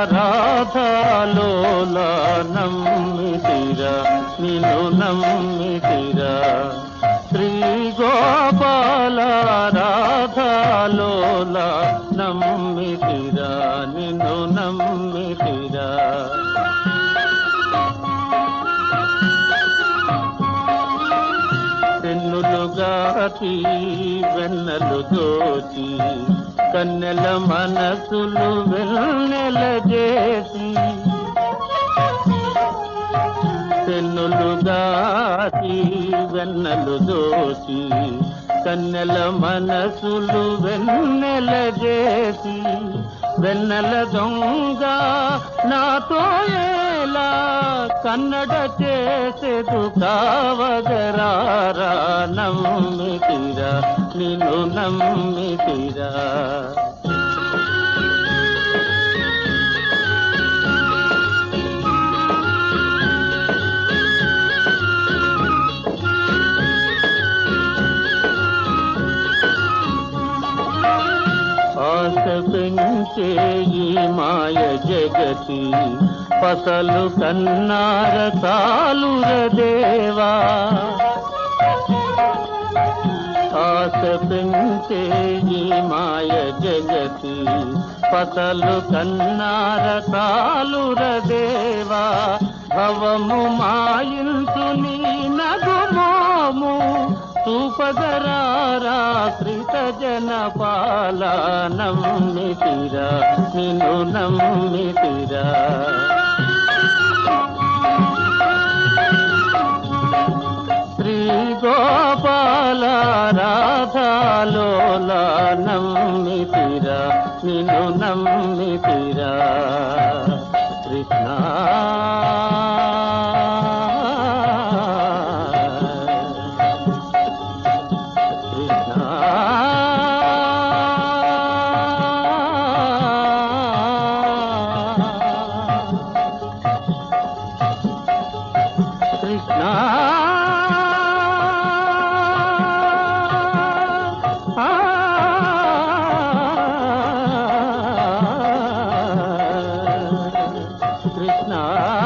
రాధాలోల నమ్మితిరా నిన్ను నమ్మితిరా శ్రీ గోపాల రాధాలోల నమ్మితిరా నిన్ను నమ్మితిరా పెన్నులుగాచి వెన్నెలు దోచి కన్నెల మనసులు వెన్నెల చేసి పెన్నులుగాచి వెన్నెలు దోచి కన్నెల మనసులు వెన్నెల చేసి వెన్నెల దొంగ నాతో ఎలా కన్నడ చేసేదు కావగరారా నమ్మితిరా నిన్ను నమ్మితిరా ఆశ పెంచే ఈ మాయ జగతి పసలు కన్నార తాలుర దేవా ఆశ పెంచే ఈ మాయ జగతి పసలు కన్నార తాలుర దేవా భవము మాయించు నీ నగుమోము చూపగరారా కృత జన పాల నమ్మితిరా నిన్ను నమ్మితిరా శ్రీ గోపాల రాధాలోల నమ్మితిరా నిన్ను నమ్మితిరా కృష్ణ కృష్ణ కృష్ణ కృష్ణ